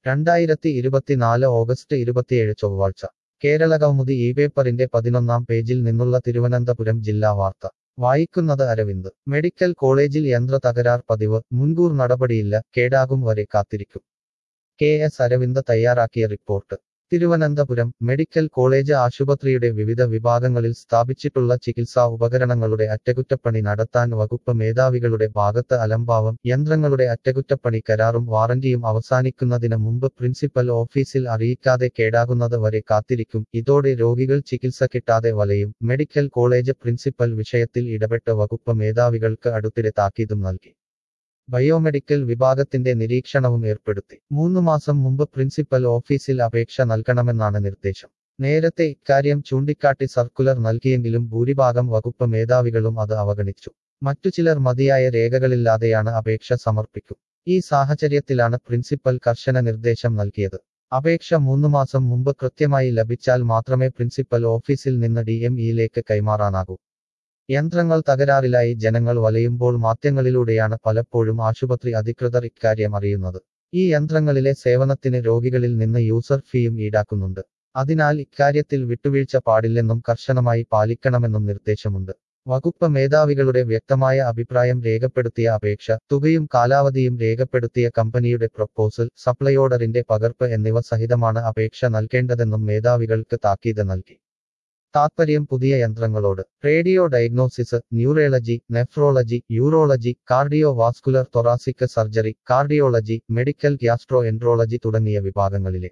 രണ്ടായിരത്തി ഇരുപത്തിനാല് ഓഗസ്റ്റ് ഇരുപത്തിയേഴ് ചൊവ്വാഴ്ച കേരളകൗമുദി ഈ പേപ്പറിന്റെ പതിനൊന്നാം പേജിൽ നിന്നുള്ള തിരുവനന്തപുരം ജില്ലാ വാർത്ത വായിക്കുന്നത് അരവിന്ദ് മെഡിക്കൽ കോളേജിൽ യന്ത്ര തകരാർ പതിവ് മുൻകൂർ നടപടിയില്ല കേടാകും വരെ കാത്തിരിക്കും കെ എസ് അരവിന്ദ് തയ്യാറാക്കിയ റിപ്പോർട്ട് തിരുവനന്തപുരം മെഡിക്കൽ കോളേജ് ആശുപത്രിയുടെ വിവിധ വിഭാഗങ്ങളിൽ സ്ഥാപിച്ചിട്ടുള്ള ചികിത്സാ ഉപകരണങ്ങളുടെ അറ്റകുറ്റപ്പണി നടത്താൻ വകുപ്പ് മേധാവികളുടെ ഭാഗത്ത് അലംഭാവം യന്ത്രങ്ങളുടെ അറ്റകുറ്റപ്പണി കരാറും വാറന്റിയും അവസാനിക്കുന്നതിന് മുമ്പ് പ്രിൻസിപ്പൽ ഓഫീസിൽ അറിയിക്കാതെ കേടാകുന്നത് വരെ കാത്തിരിക്കും ഇതോടെ രോഗികൾ ചികിത്സ കിട്ടാതെ വലയും മെഡിക്കൽ കോളേജ് പ്രിൻസിപ്പൽ വിഷയത്തിൽ ഇടപെട്ട് വകുപ്പ് മേധാവികൾക്ക് അടുത്തിടെ താക്കീതും നൽകി ബയോമെഡിക്കൽ വിഭാഗത്തിന്റെ നിരീക്ഷണവും ഏർപ്പെടുത്തി മൂന്ന് മാസം മുമ്പ് പ്രിൻസിപ്പൽ ഓഫീസിൽ അപേക്ഷ നൽകണമെന്നാണ് നിർദ്ദേശം നേരത്തെ ഇക്കാര്യം ചൂണ്ടിക്കാട്ടി സർക്കുലർ നൽകിയെങ്കിലും ഭൂരിഭാഗം വകുപ്പ് മേധാവികളും അത് അവഗണിച്ചു മറ്റു ചിലർ മതിയായ രേഖകളില്ലാതെയാണ് അപേക്ഷ സമർപ്പിക്കും ഈ സാഹചര്യത്തിലാണ് പ്രിൻസിപ്പൽ കർശന നിർദ്ദേശം നൽകിയത് അപേക്ഷ മൂന്ന് മാസം മുമ്പ് കൃത്യമായി ലഭിച്ചാൽ മാത്രമേ പ്രിൻസിപ്പൽ ഓഫീസിൽ നിന്ന് ഡി എം ഇയിലേക്ക് കൈമാറാനാകൂ യന്ത്രങ്ങൾ തകരാറിലായി ജനങ്ങൾ വലയുമ്പോൾ മാധ്യമങ്ങളിലൂടെയാണ് പലപ്പോഴും ആശുപത്രി അധികൃതർ ഇക്കാര്യം അറിയുന്നത് ഈ യന്ത്രങ്ങളിലെ സേവനത്തിന് രോഗികളിൽ നിന്ന് യൂസർ ഫീയും ഈടാക്കുന്നുണ്ട് അതിനാൽ ഇക്കാര്യത്തിൽ വിട്ടുവീഴ്ച പാടില്ലെന്നും കർശനമായി പാലിക്കണമെന്നും നിർദ്ദേശമുണ്ട് വകുപ്പ് മേധാവികളുടെ വ്യക്തമായ അഭിപ്രായം രേഖപ്പെടുത്തിയ അപേക്ഷ തുകയും കാലാവധിയും രേഖപ്പെടുത്തിയ കമ്പനിയുടെ പ്രപ്പോസൽ സപ്ലൈ ഓർഡറിന്റെ പകർപ്പ് എന്നിവ സഹിതമാണ് അപേക്ഷ നൽകേണ്ടതെന്നും മേധാവികൾക്ക് താക്കീത് നൽകി താത്പര്യം പുതിയ യന്ത്രങ്ങളോട് radio diagnosis neurology nephrology urology cardiovascular thoracic surgery cardiology medical gastroenterology തുടങ്ങിയ വിഭാഗങ്ങളിലെ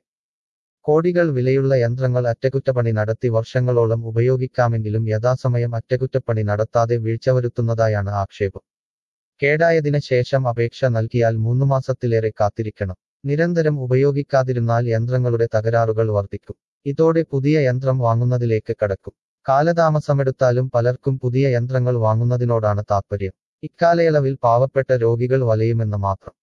കോടികൾ വിലയുള്ള യന്ത്രങ്ങൾ അറ്റകുറ്റപ്പണി നടത്തി വർഷങ്ങളോളം ഉപയോഗിക്കാമെങ്കിലും യഥാസമയം അറ്റകുറ്റപ്പണി നടത്താതെ വീഴ്ച വരുത്തുന്നതായാണ് ആക്ഷേപം കേടായതിന് ശേഷം അപേക്ഷ നൽകിയാൽ മൂന്നു മാസത്തിലേറെ കാത്തിരിക്കണം നിരന്തരം ഉപയോഗിക്കാതിരുന്നാൽ യന്ത്രങ്ങളുടെ തകരാറുകൾ വർദ്ധിക്കും ഇതോടെ പുതിയ യന്ത്രം വാങ്ങുന്നതിലേക്ക് കടക്കും കാലതാമസമെടുത്താലും പലർക്കും പുതിയ യന്ത്രങ്ങൾ വാങ്ങുന്നതിനോടാണ് താത്പര്യം ഇക്കാലയളവിൽ പാവപ്പെട്ട രോഗികൾ വലയുമെന്ന് മാത്രം